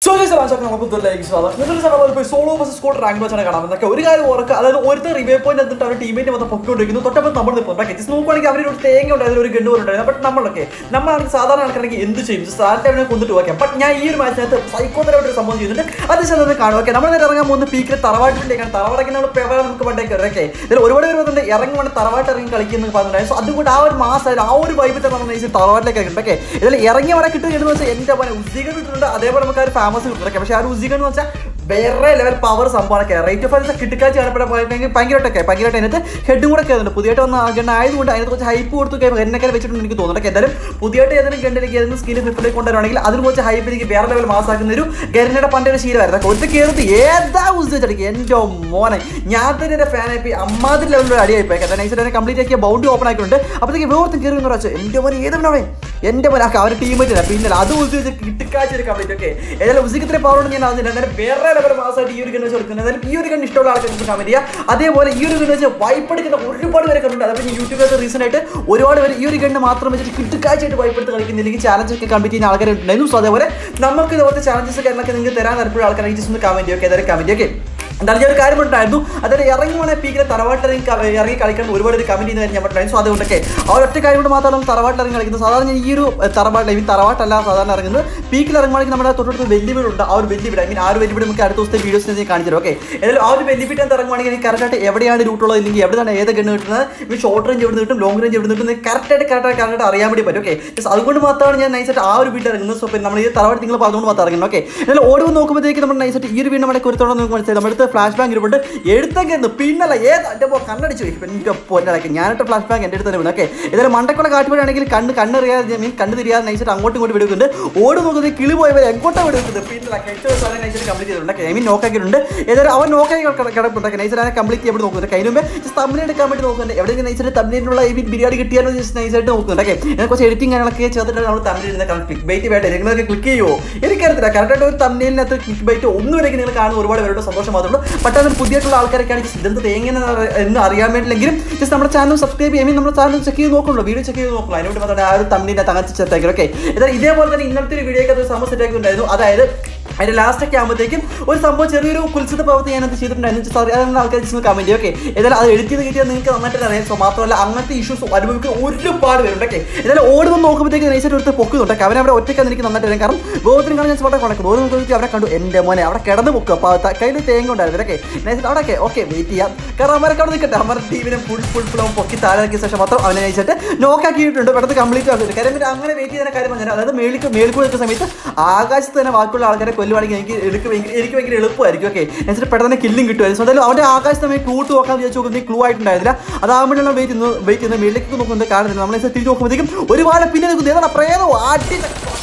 so നമുക്ക് like സ്വാഗതം നിങ്ങൾ സമയം പോയി സോളോ ബസ് സ്കോൾ റാങ്ക് വെച്ചാണ് കാണാം എന്നൊക്കെ ഒരു കാര്യം ഓർക്കുക അതായത് ഒരുത്തർ റിവേ പോയിന്റ് എന്നിട്ട് അവർ ടീമേറ്റ് വന്ന് പൊക്കിക്കൊണ്ടിരിക്കുന്നു തൊട്ടപ്പോൾ നമ്മൾ നിൽക്കുന്നു ജസ്റ്റ് നോക്കുവാണെങ്കിൽ അവരുടെ ഒരു തേങ്ങ ഉണ്ടായിരുന്നു ഒരു ഗണ്ട് ഉണ്ടായിരുന്നു ബട്ട് നമ്മളൊക്കെ നമ്മളാണെങ്കിൽ സാധാരണ ആൾക്കാരെങ്കിൽ എന്ത് ചെയ്യും സാധാരണ അവനെ കൊണ്ടിട്ട് പോകാം ബട്ട് ഞാൻ ഈ ഒരു മാച്ചിനകത്ത് സൈക്കോതരമായിട്ട് ഒരു സംഭവം ചെയ്തിട്ടുണ്ട് അത് ചെന്ന് കാണും ഓക്കെ നമ്മൾ നേരെ ഇറങ്ങാൻ പോകുന്ന പീക്കിൽ തറവാട്ടിലേക്കാണ് തറവാടൊക്കെ നമ്മൾ പേപ്പർ നമുക്ക് പണ്ടേക്ക് ഓക്കെ ഇതിൽ ഒരുപാട് പേര് വന്നിട്ട് ഇറങ്ങി വേണം തറവാട്ട് ഇറങ്ങി കളിക്കുന്നു പറഞ്ഞിട്ടുണ്ടായിരുന്നു സോ അതുകൊണ്ട് ആ ഒരു മാസം ആ ഒരു വൈബിൽ തന്നെ നമ്മൾ നയിച്ച് തറവാട്ടിലേക്ക് ഇറങ്ങി ഓക്കെ ഇതിൽ ഇറങ്ങി അവിടെ കിട്ടുക എന്ന് വെച്ചാൽ എൻ്റെ പോലെ ഉദ്യോഗം കിട്ടുന്നുണ്ട് അതേപോലെ നമുക്ക് ആ ഒരു ഫേമസ് കിട്ടുന്നുണ്ട് പക്ഷേ ആ ഒരു ഉദ്യോഗം എന്ന് വെച്ചാൽ വേറെ ലെവൽ പവർ സംഭവമൊക്കെ റേറ്റ് ഓഫ് ഫയൽസ് കിട്ടിക്കാച്ച് കാണപ്പെടാൻ ഭയങ്കരമായിട്ടൊക്കെ ഭയങ്കരമായിട്ട് അതിനകത്ത് ഹെഡും കൂടെ കയറുന്നുണ്ട് പുതിയതായിട്ട് വന്ന ഗണ്ണ ആയതുകൊണ്ട് അതിനകത്ത് കുറച്ച് ഹൈപ്പ് കൊടുത്തു എന്നൊക്കെ വെച്ചിട്ടുണ്ട് എനിക്ക് തോന്നുന്നുണ്ട് എന്തായാലും പുതിയതായിട്ട് ഏതെങ്കിലും ഗണ്ണിലേക്ക് ഏതെങ്കിലും സ്കില്ല് ഫ്ലിപ്പിലേക്ക് കൊണ്ടുവരുവാണെങ്കിൽ അതിന് കുറച്ച് ഹൈപ്പ് എനിക്ക് വേറെ ലെവൽ മാസാക്കുന്ന ഒരു ഗരനയുടെ പണ്ട് ഒരു ശീലമായിരുന്നു ഒരു കയറുന്നത് ഏതാ ഉദ്ദേശിച്ചടിക്ക് എൻ്റെ മോനെ ഞാൻ തന്നെ എൻ്റെ ഫാൻ ആയി അമ്മാതിരി ലെവലിലൊരു അടിയായിപ്പോയി കാരണം നൈസ് തന്നെ കംപ്ലീറ്റ് ആക്കിയ ബൗണ്ടി ഓപ്പൺ ആക്കിയിട്ടുണ്ട് അപ്പോഴത്തേക്ക് വേർത്തും കയറി എന്ന് വെച്ചാൽ എൻ്റെ മോനെ ഏത് വേണേ എൻ്റെ മോനെ അവരുടെ ടീമേറ്റ് പിന്നെ അത് ഉദ്ദേശിച്ച് കിട്ടിക്കാച്ച ഒരു കംപ്ലീറ്റ് ഓക്കെ ഏതായാലും ഉസിക്കത്തിലെ പവറോട് ഞാൻ അതിന് എന്നാലും വേറെ ലെവൽ മാസമായിട്ട് ഈ ഒരു ഗണ്ണ് വെച്ച് കൊടുക്കുന്നത് എന്നാലും ഈ ഒരു ഗണ്ണ് ഇഷ്ടമുള്ള ആൾക്കാർക്ക് കമന്റ് ചെയ്യുക അതേപോലെ ഈ ഒരു ഗണ്ണ് വെച്ച് വൈപ്പെടുക്കുന്ന ഒരുപാട് പേരെ കണ്ടിട്ടുണ്ട് അതപ്പോൾ യൂട്യൂബിലൊക്കെ റീസൺ ആയിട്ട് ഒരുപാട് പേര് ഈ ഒരു ഗണ്ണ് മാത്രം വെച്ചിട്ട് കിട്ടുകാഴ്ചയായിട്ട് വൈപ്പെടുത്ത് കളിക്കുന്നില്ലെങ്കിൽ ചാലഞ്ച് ഒക്കെ കമ്പ്ലീറ്റ് ചെയ്യുന്ന ആൾക്കാരുണ്ടായിരുന്നു സോ അതേപോലെ നമുക്ക് ഇതുപോലത്തെ ചാലഞ്ചസ് കാര്യങ്ങളൊക്കെ നിങ്ങൾക്ക് തരാൻ താല്പര്യം ആൾക്കാരെ ജസ്റ്റ് ഒന്ന് കമന്റ് ചെയ്യുക ഏതായാലും കമന്റ് ഒക്കെ എന്തായാലും ഞാൻ ഒരു കാര്യം ഉണ്ടായിരുന്നു അതായത് ഇറങ്ങി വേണേ പീക്കിലെ തറവാട്ടിലിറങ്ങി ക- ഇറങ്ങി കളിക്കാൻ ഒരുപാട് ഒരു കമന്റ് ചെയ്യുന്ന കാര്യം ഞാൻ പറഞ്ഞിട്ടുണ്ടായിരുന്നു സോ അതുകൊണ്ടൊക്കെ ആ ഒരു ഒറ്റ കാര്യം കൊണ്ട് മാത്രമാണ് തറവാട്ടിലിറങ്ങി കളിക്കുന്നത് സാധാരണ ഞാൻ ഈ ഒരു എഹ്, തറവാട്ടിൽ ഈ തറവാട്ടല്ല സാധാരണ ഇറങ്ങുന്നത് പീക്കിൽ ഇറങ്ങുവാണെങ്കിൽ നമ്മുടെ തൊട്ടടുത്ത് വെല്ലുവിളി ഉണ്ട് ആ ഒരു വെല്ലുവിളി ഐ മീൻ ആ ഒരു വെല്ലുവിളി നമുക്ക് അടുത്ത ദിവസത്തെ വീഡിയോസ് ഞാൻ കാണിച്ചു തരും ഓക്കെ ഏതായാലും ആ ഒരു വെല്ലുവിളി ഇറങ്ങുവാണെങ്കിൽ എനിക്ക് കറക്റ്റായിട്ട് എവിടെയാണ് റൂട്ട് ഉള്ളത് ഇല്ലെങ്കിൽ എവിടെയാണ് ഏത് ഗണ്ണ് കിട്ടുന്നത് ഈ ഷോർട്ട് റേഞ്ച് എവിടെ കിട്ടും ലോങ് റേഞ്ച് എവിടെ കിട്ടുന്നത് കറക്റ്റായിട്ട് കറക്റ്റായിട്ട് കറക്റ്റായിട്ട് അറിയാൻ വേണ്ടി പറ്റും ഓക്കെ അതുകൊണ്ട് മാത്രമാണ് ഞാൻ നൈസായിട്ട് ആ ഒരു വീട്ടിൽ ഇറങ്ങുന്നത് സോ പിന്നെ നമ്മൾ ഈ തറവാട്ട് നിങ്ങൾ പറഞ്ഞുകൊണ്ട് മാത്രം ഇറങ്ങുന്നത് ഓക്കെ എന്നാൽ ഓടുമ്പോൾ നോക്കുമ്പോഴത്തേക്ക് നമ്മൾ നൈസായിട്ട് ഈ ഒരു വീട് നമ്മുടെ കുരുത്തോളം നമുക്ക് മനസ്സിലായി നമ്മുടെ അടുത്ത് ഫ്ലാഷ് ബാങ്ക് ഇരുപ്പുണ്ട് എടുത്തൊക്കെ ഇരുന്നു പിന്നല്ല ഏത് എൻ്റെ പോ കണ്ണടിച്ചു പോയി ഇപ്പം എൻ്റെ പൊന്നടക്കെ ഞാനിട്ട് ഫ്ലാഷ് ബാങ്ക് എൻ്റെ അടുത്ത് തന്നെ വീണു ഓക്കെ ഇതായാലും മണ്ടക്കുള്ള കാട്ടുപോയാണെങ്കിൽ കണ്ണ് കണ്ണറിയാതെ മീൻ കണ്ണ് തിരിയാതെ നൈസായിട്ട് അങ്ങോട്ടും ഇങ്ങോട്ട് വിടുന്നുണ്ട് ഓട് നോക്കുന്നത് കിളി പോയവരെ എങ്ങോട്ടാണ് വിടുന്നത് പിന്നല്ല കഴിച്ച സാധനം നൈസായിട്ട് കംപ്ലീറ്റ് ചെയ്തിട്ടുണ്ട് ഐ മീൻ നോക്കാക്കിയിട്ടുണ്ട് ഏതായാലും അവൻ നോക്കായി കിടപ്പുണ്ട് നൈസായിട്ട് അതിനെ കംപ്ലീറ്റ് ചെയ്യാൻ നോക്കുന്നുണ്ട് അതിന് മുമ്പേ ജസ്റ്റ് തമ്മിൽ എടുക്കാൻ വേണ്ടി നോക്കുന്നുണ്ട് എവിടെയെങ്കിലും നൈസായിട്ട് തമ്മിലുള്ള ഈ ബിരിയാണി കിട്ടിയാലോ ജസ്റ്റ് നൈസായിട്ട് നോക്കുന്നുണ്ട് ഓക്കെ ഇതിനെ കുറച്ച് എഡിറ്റിംഗ് കാര്യങ്ങളൊക്കെ ചേർത്തിട്ട് നമ്മൾ തമ്മിൽ ഇരുന്ന ക്ലിക്ക് ബൈറ്റ് വേണ്ട നിങ്ങളൊക്കെ ക്ലിക്ക് ചെയ്യുമോ എനിക്കറിയത്തില്ല കറക്റ്റായിട്ട് ഒരു തമ്മിലിനകത്ത് ക്ലിക്ക് ബൈറ്റ് ഒന്നുവരെയൊക്കെ നിങ്ങൾ കാണുന്ന ഒരുപാട് പേരുടെ സന്തോഷം മാത്രമേ ഉള്ളൂ പക്ഷേ അതിന് പുതിയിട്ടുള്ള ആൾക്കാരൊക്കെയാണ് ജസ്റ്റ് ഇതെന്ത് തേങ്ങ എന്ന് അറിയാൻ വേണ്ടിയില്ലെങ്കിലും ജസ്റ്റ് നമ്മുടെ ചാനൽ സബ്സ്ക്രൈബ് ചെയ്യാൻ നമ്മുടെ ചാനൽ ചെക്ക് ചെയ്ത് നോക്കുള്ളൂ വീഡിയോ ചെക്ക് ചെയ്ത് നോക്കുള്ളൂ അതിനോട് മാത്രമേ ആ ഒരു തമ്മിലിനെ തങ്ങച്ച് ചേർത്തേക്കും ഓക്കെ എന്നാൽ ഇതേപോലെ തന്നെ ഇന്നത്തെ ഒരു വീഡിയോ ഒക്കെ ഒരു സംഭവം സെറ്റ് ആക്കിയിട്ടുണ്ടായിരുന്നു അതായത് അതിന്റെ ലാസ്റ്റ് ഒക്കെ ആകുമ്പോഴത്തേക്കും ഒരു സംഭവം ചെറിയൊരു കുൽസിത പ്രവൃത്തി ഞാനത് ചെയ്തിട്ടുണ്ടായിരുന്നു സോറി അതാണ് ആൾക്കാർ ജസ്റ്റ് കമന്റ് ഓക്കെ ഏതായാലും അത് എഡിറ്റ് ചെയ്ത് കിട്ടിയാൽ നിങ്ങൾക്ക് നന്നായിട്ട് അറിയാം സോ മാത്രമല്ല അങ്ങനത്തെ ഇഷ്യൂസ് അനുഭവിക്കുന്ന ഒരുപാട് പേരുണ്ട് ഓക്കെ ഏതായാലും ഓടുമ്പോൾ നോക്കുമ്പോഴത്തേക്ക് നൈസായിട്ട് ഒരുത്ത് പൊക്കുന്നുണ്ട് ഒക്കെ അവനെ അവിടെ ഒറ്റയ്ക്കാന്ന് എനിക്ക് നന്നായിട്ട് അറിയാം കാരണം ഗോപത്തിന് കാണാൻ ഞാൻ സ്പോട്ടെ കൊണക്കും ഓരോ നോക്കുമ്പോഴത്തേക്ക് അവരെ കണ്ടു എൻ്റെ മോനെ അവിടെ കിടന്ന് പൊക്കുക അപ്പോൾ കയ്യിൽ തേങ്ങ ഉണ്ടായിരുന്നു ഓക്കെ നൈസായിട്ട് അവിടെ ഓക്കെ ഓക്കെ വെയിറ്റ് ചെയ്യാം കാരണം അവരൊക്കെ അവിടെ നിൽക്കട്ടെ അവരുടെ ടീമിനെ ഫുൾ ഫുൾ ഫുൾ അവൻ പൊക്കി താഴെ ഇറക്കിയ ശേഷം മാത്രം അവനെ നയിച്ചിട്ട് നോക്കാക്കിയിട്ടുണ്ട് പെട്ടെന്ന് കംപ്ലീറ്റ് ആക്കിയിട്ടുണ്ട് കാര്യം പിന്നെ അങ്ങനെ വെയിറ്റ് ചെയ്യുന്ന കാര്യം പറഞ്ഞാൽ അതായത് മേളിക്ക് മേളിക്കൂടെ നിൽക്കുന്ന സമയത്ത് ആകാശത്ത് തന്നെ ബാക്കിയുള്ള ആൾക്കാരെ കൊല്ലുവാണെങ്കിൽ എനിക്ക് എനിക്ക് ഭയങ്കര എനിക്ക് ഭയങ്കര എളുപ്പമായിരിക്കും ഓക്കെ എന്നിട്ട് പെട്ടെന്ന് കില്ലും കിട്ടുമായിരുന്നു എന്തായാലും അവൻ്റെ ആകാശത്ത് നമ്മൾ ക്ലൂട്ട് നോക്കാൻ വിചാരിച്ചു നോക്കുന്നത് ക്ലൂ ആയിട്ടുണ്ടായിരുന്നില്ല അതാകുമ്പോഴാണ് വെയിറ്റ് ചെയ്യുന്നത് വെയിറ്റ് ചെയ്യുന്നത് മേളിലേക്ക് നോക്കുന്നത് കാണുന്നില്ല നമ്മളെ തിരിച്ച് നോക്കുമ്പോഴത്തേക്കും ഒരുപാട് പിന്നെ നിൽക്കുന്നത് ഏതാണ് പ്രേതം ആട്ടി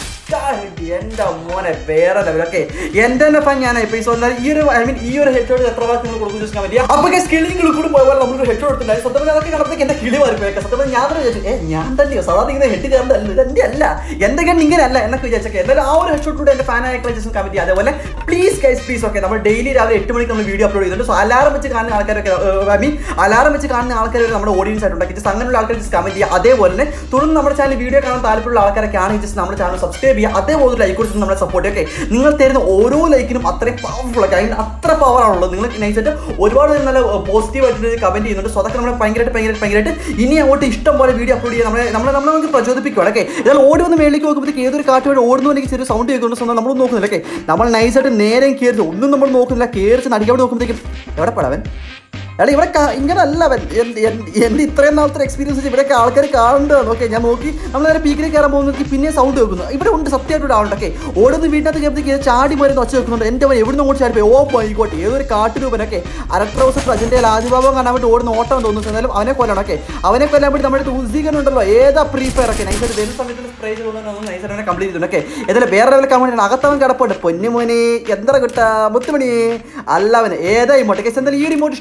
എന്റെ മോനെ വേറെ ലെവലൊക്കെ എന്റെ തന്നെ ഫാൻ ഞാൻ ഇപ്പൊ ഈ സ്വന്തം ഈ ഒരു ഐ മീൻ ഈ ഒരു ഹെഡ് ഷോട്ട് എത്ര വാക്ക് നിങ്ങൾ കൊടുക്കും ചോദിക്കാൻ പറ്റിയ അപ്പൊ സ്കില്ലിങ്ങൾ കൂടി പോയാൽ നമ്മൾ ഹെഡ് ഷോട്ട് എടുത്തില്ല സത്യം അതൊക്കെ കണ്ടപ്പോഴേക്ക് എന്റെ കിളി മാറിപ്പോയൊക്കെ സത്യം ഞാൻ തന്നെ വിചാരിച്ചു ഏ ഞാൻ തന്നെയോ സാധാരണ ഇങ്ങനെ ഹെഡ് കയറുന്നതല്ല ഇത് എന്റെ അല്ല എന്റെ കണ്ണ് ഇങ്ങനെ അല്ല എന്നൊക്കെ വിചാരിച്ചൊക്കെ എന്തായാലും ആ ഒരു ഹെഡ് ഷോട്ട് കൂടെ എന്റെ ഫാൻ ആയിട്ടുള്ള ജസ്റ്റ് കമന്റ് ചെയ്യുക അതേപോലെ പ്ലീസ് ഗൈസ് പ്ലീസ് ഓക്കെ നമ്മൾ ഡെയിലി രാവിലെ എട്ട് മണിക്ക് നമ്മൾ വീഡിയോ അപ്ലോഡ് ചെയ്യുന്നുണ്ട് സോ അലാറം വെച്ച് കാണുന്ന ആൾക്കാരൊക്കെ ഐ മീൻ അലാറം വെച്ച് കാണുന്ന ആൾക്കാർ വരെ നമ്മുടെ ഓഡിയൻസ് ആയിട്ടുണ്ടാക്കി ജസ്റ്റ് അങ്ങനെയുള്ള ആൾക്കാർ ജസ്റ്റ് കമന്റ് ചെയ്യുക അതേപോലെ തന്നെ തുടർന്ന് നമ്മുടെ ചാനൽ വീഡിയോ കാണാൻ താല്പര്യമുള്ള ആൾക്കാരൊക്കെ ആണെങ്കിൽ ജസ്റ്റ് നമ്മുടെ ചാനൽ സബ്സ്ക്രൈബ് ചെയ്യുക അതേപോലെ ലൈക്ക് കൊടുത്ത് നമ്മളെ സപ്പോർട്ട് ഒക്കെ നിങ്ങൾ തരുന്ന ഓരോ ലൈക്കിനും അത്രയും പവർഫുൾ ഒക്കെ അതിന് അത്ര പവർ ആണുള്ളത് നിങ്ങൾ നൈസായിട്ട് ഒരുപാട് പേര് നല്ല പോസിറ്റീവ് ആയിട്ട് കമന്റ് ചെയ്യുന്നുണ്ട് സോ അതൊക്കെ നമ്മളെ ഭയങ്കരമായിട്ട് ഭയങ്കരമായിട്ട് ഭയങ്കരമായിട്ട് ഇനി അങ്ങോട്ട് ഇഷ്ടം പോലെ വീഡിയോ അപ്ലോഡ് ചെയ്യാൻ നമ്മളെ നമ്മളെ നമ്മളെ നമുക്ക് പ്രചോദിപ്പിക്കുകയാണ് ഓക്കെ ഇതാൽ ഓടി വന്ന് മേളിലേക്ക് നോക്കുമ്പോഴത്തേക്ക് ഏതൊരു കാറ്റ് വഴി ഓടുന്നു എനിക്ക് ചെറിയ സൗണ്ട് കേൾക്കുന്നുണ്ട് സ്വന്തം നമ്മൾ നോക്കുന്നില്ല ഓക്കെ നമ്മൾ നൈസായിട്ട് നേരെ കയറി ഒന്നും നമ്മൾ നോക്കുന്നില്ല കയറി നടിക്കാൻ നോക്കുമ്പോഴത്തേക്കും എവിടെ പെടാവൻ എടാ ഇവിടെ കാ- ഇങ്ങനെ അല്ല അവൻ എന്ത്- എന്ത്- എൻ്റെ ഇത്രയും നാളത്തെ എക്സ്പീരിയൻസ് വെച്ച് ഇവിടെയൊക്കെ ആൾക്കാർ കാണേണ്ടതാണ് ഓക്കെ ഞാൻ നോക്കി നമ്മൾ നേരെ പീക്കിലേക്ക് കയറാൻ പോകുന്നത് പിന്നെ സൗണ്ട് കേൾക്കുന്നു ഇവിടെ ഉണ്ട് സത്യമായിട്ട് ഇവിടെ ആളുണ്ട് ഓക്കെ ഓടുന്ന വീട്ടിനകത്ത് കയറിയപ്പോഴത്തേക്ക് ചാടി മരുന്ന് ഒച്ച വെക്കുന്നുണ്ട് എൻ്റെ അവൻ എവിടെ നിന്ന് അങ്ങോട്ട് ചാടി പോയി ഓ പോയിക്കോട്ടെ ഏതൊരു കാട്ടുരൂപനൊക്കെ അരട്രൗസർ അജൻ്റെ ആദിഭാവം കാണാൻ വേണ്ടി ഓടുന്ന ഓട്ടം തോന്നുന്നു എന്നാലും അവനെ കൊല്ലണം ഓക്കെ അവനെ കൊല്ലാൻ വേണ്ടി നമ്മുടെ ഉസീകരണം ഉണ്ടല്ലോ ഏതാ പ്രീ ഫയർ ഒക്കെ നൈസായിട്ട് വരുന്ന സമയത്ത് സ്പ്രേ ചെയ്തുകൊണ്ട് നൈസായിട്ട് അവനെ കംപ്ലീറ്റ് ചെയ്തിട്ടുണ്ട് ഓക്കെ ഏതായാലും വേറെ ലെവൽ കമ്പനി അകത്തവൻ കിടപ്പുണ്ട് പൊന്നുമോനെ എന്താ കിട്ടാ മുത്തുമണി അല്ല അവന് ഏതാ ഇമോട്ട് കേസ് എന്തായാലും ഈ ഒരു ഇമോട്ട് ഇഷ്ടമുള്ള ആൾക്കാർ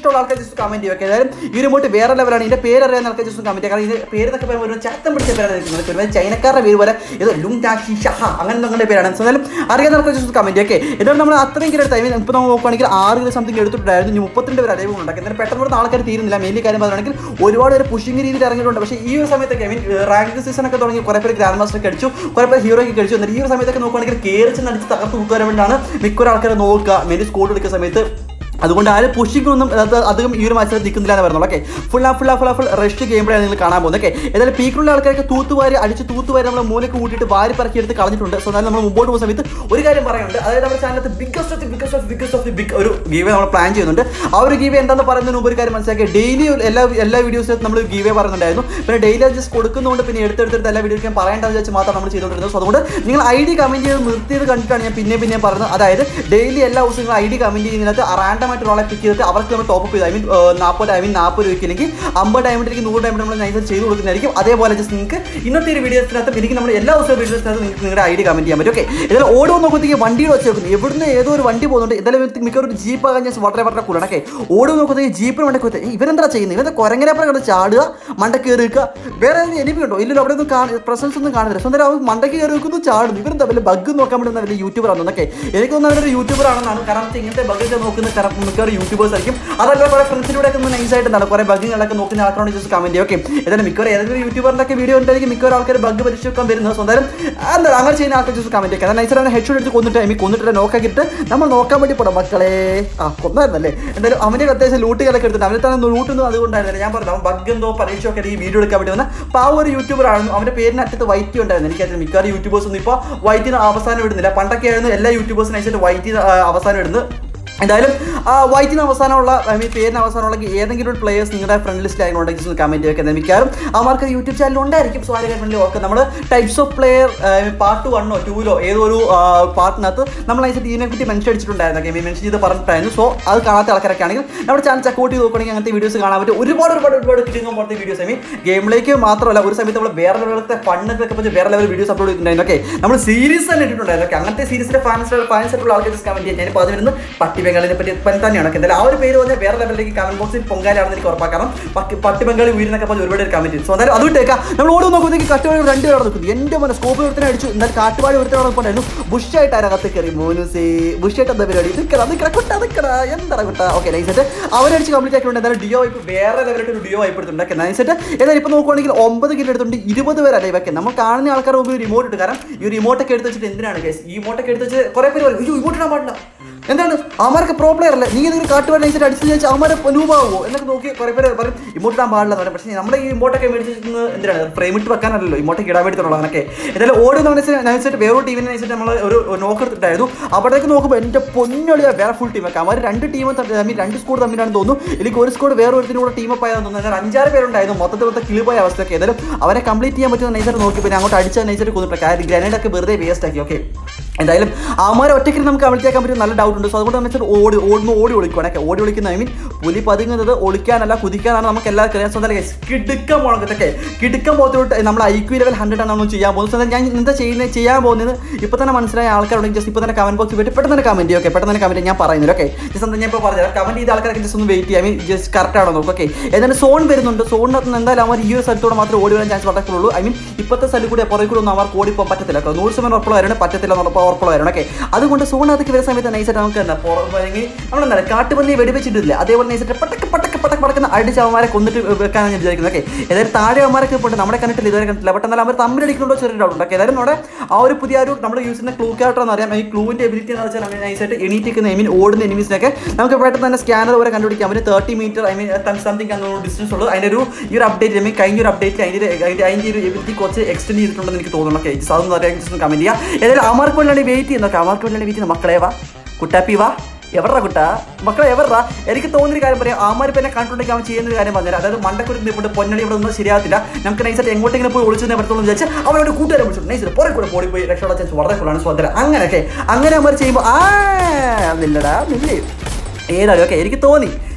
ജസ്റ്റ് കമന്റ് ചെയ്യുക ഏതായാലും ഈ റിമോട്ട് വേറെ ലെവലാണ് ഇതിന്റെ പേര് അറിയാൻ ആൾക്കാർ ജസ്റ്റ് കമന്റ് കാരണം ഇത് പേര് എന്നൊക്കെ പറയുമ്പോൾ ഒരു ചത്തം പിടിച്ച പേരാണ് നിൽക്കുന്നത് ഒരുപാട് ചൈനക്കാരുടെ പേര് പോലെ ഇത് ലുങ് ടാഷി ഷഹ അങ്ങനെ നിങ്ങളുടെ പേരാണ് So, എന്തായാലും അറിയാൻ ആൾക്കാർ ജസ്റ്റ് കമന്റ് ഓക്കെ എന്നാലും നമ്മൾ അത്രയും കിലോ ടൈം ഇപ്പോൾ നമ്മൾ നോക്കുകയാണെങ്കിൽ ആറ് കിലോ സംതിങ് എടുത്തിട്ടുണ്ടായിരുന്നു ഇനി മുപ്പത്തിരണ്ട് പേര് അലവ് ഉണ്ടാക്കി എന്നാലും പെട്ടെന്ന് ആൾക്കാർ തീരുന്നില്ല മെയിൻലി കാര്യം പറയുകയാണെങ്കിൽ ഒരുപാട് പേര് പുഷിംഗ് രീതിയിൽ ഇറങ്ങിയിട്ടുണ്ട് പക്ഷേ ഈ ഒരു സമയത്തൊക്കെ ഐ മീൻ റാങ്ക് സീസൺ ഒക്കെ തുടങ്ങി കുറേ പേര് ഗ്രാൻഡ് മാസ്റ്റർ ഒക്കെ അടിച്ചു കുറേ പേര് ഹീറോ ഒക്കെ അടിച്ചു എന്നിട്ട് ഈ ഒരു സമയത്തൊക്കെ നോക്കുകയാണെങ്കിൽ കയറിച്ച് നടിച്ച് തകർത്ത് നോക്കാൻ വേണ്ടിയാണ് മിക്ക ആൾക്കാരെ നോക്കുക മെയിൻ സ്കോഡ് എടുക്കുന്ന സമയത്ത് അതുകൊണ്ട് ആരും പുഷിംഗ് ഒന്നും അത് അധികം ഈ ഒരു മത്സരം നിൽക്കുന്നില്ല എന്ന് പറയുന്നുള്ളൂ ഓക്കെ ഫുൾ ആ ഫുൾ ആ ഫുൾ ആ ഫുൾ റഷ് ഗെയിം പ്ലേ നിങ്ങൾ കാണാൻ പോകുന്നത് ഓക്കെ ഏതായാലും പീക്കിലുള്ള ആൾക്കാരൊക്കെ തൂത്തുവാരി അടിച്ച് തൂത്തുവാരി നമ്മൾ മൂലക്ക് കൂട്ടിയിട്ട് വാരി പറക്കി എടുത്ത് കളഞ്ഞിട്ടുണ്ട് സോ എന്നാലും നമ്മൾ മുമ്പോട്ട് പോകുന്ന സമയത്ത് ഒരു കാര്യം പറയാനുണ്ട് അതായത് നമ്മുടെ ചാനലത്ത് biggest of the biggest of biggest of the big ഒരു ഗീവേ നമ്മൾ പ്ലാൻ ചെയ്യുന്നുണ്ട് ആ ഒരു ഗീവേ എന്താണെന്ന് പറയുന്നതിന് മുമ്പ് ഒരു കാര്യം മനസ്സിലാക്കി ഡെയിലി എല്ലാ എല്ലാ വീഡിയോസിലും നമ്മൾ ഗീവേ പറയുന്നുണ്ടായിരുന്നു പിന്നെ ഡെയിലി ജസ്റ്റ് കൊടുക്കുന്നതുകൊണ്ട് പിന്നെ എടുത്തെടുത്തെടുത്ത് എല്ലാ വീഡിയോയ്ക്കും പറയേണ്ടതെന്ന് വെച്ച് മാത്രം നമ്മൾ ചെയ്തുകൊണ്ടിരുന്നത് സോ അതുകൊണ്ട് നിങ്ങൾ ഐ ഡി കമൻറ്റ് ചെയ്ത് നിർത്തിയത് കണ്ടിട്ടാണ് ഞാൻ പിന്നെ പിന്നെ പറയുന്നത് അതായത് ഡെയിലി എല്ലാ ദിവസവും നിങ്ങൾ ഐ ഡി കമൻറ്റ് ചെയ്യുന്നതിനകത്ത് റാൻഡമായിട്ട് ഒരാളെ പിക്ക് ചെയ്തിട്ട് അവർക്ക് നമ്മൾ ടോപ്പ് ചെയ്ത് ഐ മീൻ നാൽപ്പത് ഐ മീൻ നാൽപ്പത് രൂപയ്ക്ക് അല്ലെങ്കിൽ അമ്പത് ഡയമണ്ടിലേക്ക് നൂറ് ഡയമണ്ട് നമ്മൾ നൈസ് ചെയ്ത് കൊടുക്കുന്നതായിരിക്കും അതേപോലെ ജസ്റ്റ് നിങ്ങൾക്ക് ഇന്നത്തെ ഒരു വീഡിയോസിനകത്ത് എനിക്ക് നമ്മൾ എല്ലാ ദിവസവും വീഡിയോസിനകത്ത് നിങ്ങൾക്ക് നിങ്ങളുടെ ഐ ഡി കമൻറ്റ് ചെയ്യാൻ പറ്റും ഓക്കെ ഇതിൽ ഓടുമ്പോൾ നോക്കുമ്പോഴത്തേക്ക് വണ്ടിയുടെ വെച്ച് നോക്കുന്നു എവിടുന്ന് ഏതോ ഒരു വണ്ടി പോകുന്നുണ്ട് എന്തായാലും മിക്ക ഒരു ജീപ്പ് ആകാൻ ഞാൻ വളരെ വളരെ കൂടുതലാണ് ഓക്കെ ഓടുമ്പോൾ നോക്കുമ്പോഴത്തേക്ക് ജീപ്പിന് മണ്ടക്ക് വെച്ച് ഇവരെന്താ ചെയ്യുന്നത് ഇവരുടെ കുരങ്ങനെപ്പുറം കണ്ട് ചാടുക മണ്ടക്ക് കയറി വെക്കുക വേറെ എനിമി ഉണ്ടോ ഇല്ലല്ലോ അവിടെ ഒന്നും കാണ പ്രസൻസ് ഒന്നും കാണുന്നില്ല സ്വന്തം അവൻ മണ്ടക്ക് കയറി വെക്കുന്നു ചാടുന്നു ഇവരെന്താ വലിയ ബഗ് നോക്കാൻ വേണ്ടി വലിയ യൂട്യൂബർ ആണെന്ന് ഓക്കെ എനിക്ക് തോന്നുന്നു അവരൊരു യൂട്യൂബർ ആണെന്നാണ് കാരണം ഇങ്ങനത്തെ ബഗ്ഗൊക്കെ നോക്കുന്ന കാരണം മിക്കവാറും യൂട്യൂബേഴ്സ് ആയിരിക്കും അതല്ല കുറെ ഫ്രണ്ട്സിലൂടെ ഒക്കെ നൈസ് ആയിട്ട് എന്താണ് കുറെ ബഗ്ഗുകളൊക്കെ നോക്കുന്ന ആൾക്കാരോട് ജസ്റ്റ് കമന്റ് ഓക്കെ ഏതായാലും മിക്കവാറും ഏതെങ്കിലും യൂട്യൂബറിന്റെ ഒക്കെ വീഡിയോ ഉണ്ടായിരിക്കും മിക്കവാറും ആൾക്കാർ ബഗ് പരിശോധിച്ച് വെക്കാൻ വരുന്നത് സ്വന്തം എന്താ അങ്ങനെ ചെയ്യുന്ന ആൾക്കാർ ജസ്റ്റ് കമന്റ് ഒക്കെ നൈസ് ആണ് ഹെഡ് ഷോട്ട് എടുത്ത് കൊന്നിട്ട് ഐ മീൻ കൊന്നിട്ട് നോക്കാക്കിയിട്ട് നമ്മൾ നോക്കാൻ വേണ്ടി പോടാം മക്കളെ ആ കൊന്നായിരുന്നല്ലേ എന്തായാലും അവന്റെ അത്യാവശ്യം ലൂട്ടുകളൊക്കെ എടുത്തിട്ട് അവനെ തന്നെ ലൂട്ടൊന്നും അതുകൊണ്ടായിരുന്നില്ല ഞാൻ പറഞ്ഞു അവൻ ബഗ് എന്തോ പരീക്ഷ ഒക്കെ ഈ വീഡിയോ എടുക്കാൻ വേണ്ടി വന്ന അപ്പോൾ ആ ഒരു യൂട്യൂബർ ആണ് അവന്റെ പേരിന് അറ്റത്ത് വൈറ്റ് ഉണ്ടായിരുന്നു എനിക്കറിയാം മിക്കവാറും യൂട്യൂബേഴ്സ് ഒന്നും ഇപ്പോൾ വൈറ്റിന് അവസാനം ഇടുന്നില്ല പണ്ടൊക്കെ ആയിരുന്നു എല്ലാ യൂട്യൂബേഴ്സിനും അയച്ചിട്ട് വൈറ്റിന് അവസാനം ഇടുന്നത് എന്തായാലും ആ വൈറ്റിന് അവസാനമുള്ള ഐ മീൻ പേരിന് അവസാനമുള്ള ഏതെങ്കിലും ഒരു പ്ലേയേഴ്സ് നിങ്ങളുടെ ഫ്രണ്ട് ലിസ്റ്റ് ആയതുകൊണ്ടെങ്കിൽ ഒന്ന് കമൻറ്റ് വെക്കുന്നത് മിക്കവാറും അവർക്ക് യൂട്യൂബ് ചാനൽ ഉണ്ടായിരിക്കും സോ ആരും ഫ്രണ്ട്ലി ഓർക്കുക നമ്മൾ ടൈപ്സ് ഓഫ് പ്ലെയർ പാർട്ട് വണ്ണോ ടൂവിലോ ഏതോ ഒരു പാർട്ടിനകത്ത് നമ്മൾ അതിനകത്ത് ഇതിനെ പറ്റി മെൻഷൻ അടിച്ചിട്ടുണ്ടായിരുന്നു ഗെയിം മെൻഷൻ ചെയ്ത് പറഞ്ഞിട്ടായിരുന്നു സോ അത് കാണാത്ത ആൾക്കാരൊക്കെ ആണെങ്കിൽ നമ്മുടെ ചാനൽ ചെക്കൗട്ട് ചെയ്ത് നോക്കുകയാണെങ്കിൽ അങ്ങനത്തെ വീഡിയോസ് കാണാൻ പറ്റും ഒരുപാട് ഒരുപാട് ഒരുപാട് കിട്ടുന്ന പോലത്തെ വീഡിയോസ് ഐ മീൻ ഗെയിമിലേക്ക് മാത്രമല്ല ഒരു സമയത്ത് നമ്മൾ വേറെ ലെവലത്തെ ഫണ്ടൊക്കെ പറ്റി വേറെ ലെവൽ വീഡിയോസ് അപ്ലോഡ് ചെയ്തിട്ടുണ്ടായിരുന്നു ഓക്കെ നമ്മൾ സീരീസ് തന്നെ ഇട്ടിട്ടുണ്ടായിരുന്നു ഓക്കെ അങ്ങനത്തെ സീരീസിന്റെ ഫാൻസ് ഫാൻസ് ആയിട്ടുള്ള ആൾക്കാർ കമന്റ് ചെയ്യാൻ ഞാനിപ്പോൾ അതിൽ നിന്ന് പട്ടി ബംഗാളിനെ പറ്റി ഇപ്പം തന്നെയാണ് ഓക്കെ എന്തായാലും ആ ഒരു പേര് പറഞ്ഞാൽ വേറെ ലെവലിലേക്ക് കമന്റ് ബോക്സിൽ പൊങ്കാലാണെന്ന് എനിക്ക് ഉറപ്പാക്കണം പട്ടി പട്ടി ബംഗാളി ഉയരുന്നൊക്കെ പറഞ്ഞ് ഒരുപാട് കമന്റ് സോ എന്തായാലും അത് വിട്ടേക്കാം നമ്മൾ ഓടി നോക്കുമ്പോഴത്തേക്ക് കട്ടുപാടി രണ്ട് പേർ നിൽക്കുന്നു എൻ്റെ മോനെ സ്കോപ്പ് ഒരുത്തനെ അടിച്ചു എന്നാൽ കാട്ടുപാടി ഒരുത്തനെ നിൽപ്പുണ്ടായിരുന്നു ബുഷായിട്ട് അതിനകത്ത് കയറി മോനുസേ ബുഷായിട്ട് എന്താ പരിപാടി നിൽക്കടാ നിൽക്കട കുട്ട നിൽക്കട എന്താ കുട്ട ഓക്കെ നൈസായിട്ട് അവരടിച്ച് കംപ്ലീറ്റ് ആക്കിയിട്ടുണ്ട് എന്തായാലും ഡിയോ വൈപ്പ് വേറെ ലെവലായിട്ട് ഒരു ഡിയോ വൈപ്പ് എടുത്തിട്ടുണ്ട് ഓക്കെ നൈസായിട്ട് എന്നാൽ ഇപ്പോൾ നോക്കുവാണെങ്കിൽ ഒമ്പത് കിലോ എടുത്തുകൊണ്ട് ഇരുപത് പേരല്ലേ ഇവക്കെ നമ്മൾ കാണുന്ന ആൾക്കാർ മുമ്പ് റിമോട്ട് ഇട്ട് കാരണം ഈ റിമോട്ടൊക്കെ എടുത്ത് വെച്ചിട്ട് എന്തിനാണ് കേസ് ഈ റിമോട്ടൊക്കെ എടുത്ത് വെച്ച് കുറേ പേര് പറയും അയ്യോ ഇമോട്ട് ഇടാൻ പാടില്ല എന്താണ് അവന്മാർക്ക് പ്രോ പ്ലെയർ അല്ലേ നീ എന്തെങ്കിലും കാട്ടുവാൻ നൈസായിട്ട് അടിച്ചു വെച്ചാൽ അവന്മാരെ ലൂപാവോ എന്നൊക്കെ നോക്കി കുറേ പേര് പറയും ഇമോട്ട് ഇടാൻ പാടില്ല എന്ന് പറയും പക്ഷേ നമ്മുടെ ഈ ഇമോട്ടൊക്കെ മേടിച്ചിരുന്നത് എന്തിനാണ് ഫ്രെയിം ഇട്ട് വെക്കാനല്ലോ ഇമോട്ടൊക്കെ ഇടാൻ വേണ്ടിയിട്ടുള്ള അങ്ങനെയൊക്കെ എന്തായാലും ഓടുന്ന നൈസായിട്ട് വേറൊരു ടീമിനെ നൈസായിട്ട് നമ്മൾ ഒരു നോക്ക് എടുത്തിട്ടായിരുന്നു അവിടേക്ക് നോക്കുമ്പോൾ എൻ്റെ പൊന്നൊളിയ വേറെ ഫുൾ ടീമൊക്കെ അവർ രണ്ട് ടീം ഐ മീൻ രണ്ട് സ്കോഡ് തമ്മിലാണെന്ന് തോന്നുന്നു എനിക്ക് ഒരു സ്കോഡ് വേറെ ഒരുത്തിനും കൂടെ ടീമപ്പ് ആയെന്ന് തോന്നുന്നു എന്നാൽ അഞ്ചാറ് പേരുണ്ടായിരുന്നു മൊത്തത്തിൽ മൊത്തം കിളിപോയ അവസ്ഥയൊക്കെ ഏതായാലും അവരെ കംപ്ലീറ്റ് ചെയ്യാൻ പറ്റുന്ന നൈസായിട്ട് നോക്കി പിന്നെ അങ്ങോട്ട് അടിച്ചാൽ നൈസായിട്ട് കൊന്നിട്ട് കാര്യം ഗ്രനേഡ് ഒക്കെ വെറുതെ വേസ്റ്റ് ആക്കി ഓക്കെ എന്തായാലും അവന്മാരെ ഒറ്റയ്ക്ക് നമുക്ക് കംപ്ലീറ്റ് പറ്റും നല്ല ഡൗട്ട് ഉണ്ട് സോ അതുകൊണ്ട് നമ്മൾ വെച്ചാൽ ഓടി ഓടുമ്പോൾ ഓടി ഒളിക്കുവാണ് ഓടി ഒളിക്കുന്ന ഐ മീൻ പുലി പതുങ്ങുന്നത് ഒളിക്കാനല്ല കുതിക്കാനാണ് നമുക്ക് എല്ലാവർക്കും അറിയാം സ്വന്തം കിടുക്കം മുളകത്തൊക്കെ കിടുക്കം പോകത്തോട്ട് നമ്മൾ ഐ ക്യു ലെവൽ ഹൺഡ്രഡ് ആണ് നമ്മൾ ചെയ്യാൻ പോകുന്നത് സ്വന്തം ഞാൻ എന്താ ചെയ്യുന്നത് ചെയ്യാൻ പോകുന്നത് ഇപ്പോൾ തന്നെ മനസ്സിലായ ആൾക്കാരുണ്ടെങ്കിൽ ജസ്റ്റ് ഇപ്പോൾ തന്നെ കമന്റ് ബോക്സിൽ പോയിട്ട് പെട്ടെന്ന് തന്നെ കമന്റ് ഓക്കെ പെട്ടെന്ന് തന്നെ കമന്റ് ഞാൻ പറയുന്നത് ഓക്കെ ജസ്റ്റ് എന്താ ഞാൻ ഇപ്പോൾ പറഞ്ഞത് കമന്റ് ചെയ്ത ആൾക്കാരൊക്കെ ജസ്റ്റ് ഒന്ന് വെയിറ്റ് ചെയ്യാം ഐ മീൻ ജസ്റ്റ് കറക്റ്റ് ആണോ നോക്കും ഓക്കെ ഏതായാലും സോൺ വരുന്നുണ്ട് സോണിനകത്ത് നിന്ന് എന്തായാലും അവർ ഈ ഒരു സ്ഥലത്തോടെ മാത്രമേ ഓടി വരാൻ ചാൻസ് വളർത്തുള്ളൂ ഐ മീൻ ഇപ്പോഴത്തെ സ്ഥലം കൂടെ പുറകെ കൂടെ ഒന്നും അവർക്ക് ഓടിപ്പോകാൻ പറ്റത്തില്ല കേട്ടോ നൂറ് ശതമാനം ഉറപ്പുള്ള വരണം പറ്റത്തില്ല എന്നുള്ള ഉറപ്പുള്ള വരണം ഓക്കെ അതുകൊണ്ട് സോണിനകത്തേക്ക് വരുന്ന സമയത്ത് നൈസായിട്ട് നമുക്ക് എന്താ പുറമെങ്കിൽ നമ്മളെന്താണ് കാട്ടുപന്നി വെടിവെച്ചിട്ടില്ല അതേപോലെ നൈസായിട്ട് പട്ടക്ക് പട്ടക്ക് പട്ടക്ക് പടക്കുന്ന അടിച്ച് അവന്മാരെ കൊന്നിട്ട് വെക്കാനാണ് ഞാൻ വിചാരിക്കുന്നത് ഓക്കെ ഏതായാലും താഴെ അവന്മാരൊക്കെ ഇപ്പോൾ നമ്മളെ കണ്ടിട്ടില്ല ഇതുവരെ കണ്ടിട്ടില്ല ബട്ട് എന്നാൽ അവർ തമ്മിലടിക്കുന്നുണ്ടോ ചെറിയ ഡൗട്ട് ഉണ്ട് ഓക്കെ ഏതായാലും നമ്മുടെ ആ ഒരു പുതിയ ഒരു നമ്മൾ യൂസ് ചെയ്യുന്ന ക്ലൂ ക്യാരക്ടർ എന്ന് അറിയാം ഈ ക്ലൂവിൻ്റെ എബിലിറ്റി എന്ന് വെച്ചാൽ നമ്മൾ നൈസായിട്ട് എണീറ്റിക്കുന്ന ഐ മീൻ ഓടുന്ന എനിമീസിനൊക്കെ നമുക്ക് പെട്ടെന്ന് തന്നെ സ്കാനർ വരെ കണ്ടുപിടിക്കാം അവന് thirty meter I mean something അങ്ങനെ ഡിസ്റ്റൻസ് ഉള്ളൂ അതിൻ്റെ ഒരു ഈ ഒരു അപ്ഡേറ്റ് ഐ മീൻ കഴിഞ്ഞ ഒരു അപ്ഡേറ്റ് അതിൻ്റെ അതിൻ്റെ അതിൻ്റെ ഒരു എബിലിറ്റി കുറച്ച് എക്സ്റ്റെൻഡ് ചെയ്തിട്ടുണ്ടെന്ന് എനിക്ക് തോന്നുന്നു ഓക്കെ അതൊന്നും അറിയാൻ ജസ്റ്റ് കമൻറ്റ് ചെയ്യുക ഏതായാലും അമാർക്ക് വേണ്ടി വെയിറ്റ് ചെയ്യുന്നൊക്കെ അമാർക്ക് വേണ്ടി വെയിറ്റ് ചെയ്യുന്ന മക്കളെ വാ കുട്ടാപ്പി വാ എവറാ കുട്ടാ മക്കളെ എവറാ എനിക്ക് തോന്നിയൊരു കാര്യം പറയാം ആമാർ പിന്നെ കണ്ടുണ്ടെങ്കിൽ അവൻ ചെയ്യുന്ന ഒരു കാര്യം പറഞ്ഞാൽ അതായത് മണ്ടക്കൊരു നിൽപ്പുണ്ട് പൊന്നണി ഇവിടെ ഒന്നും ശരിയാകത്തില്ല നമുക്ക് നൈസായിട്ട് എങ്ങോട്ടെങ്കിലും പോയി ഒളിച്ചു പറ്റുള്ളൂ എന്ന് വിചാരിച്ച് അവനോട് കൂട്ടുകാരെ വിളിച്ചു നൈസായിട്ട് പുറകെ കൂടെ പോയി പോയി രക്ഷപ്പെടാൻ ചാൻസ് വളരെ കൂടുതലാണ് സ്വതന്ത്രം അങ്ങനെയൊക്കെ അങ്ങനെ അമർ ചെയ്യുമ്പോൾ ആ നില്ലടാ നില്ലേ ഏതായാലും ഓക്കെ എനിക്ക് തോന്നി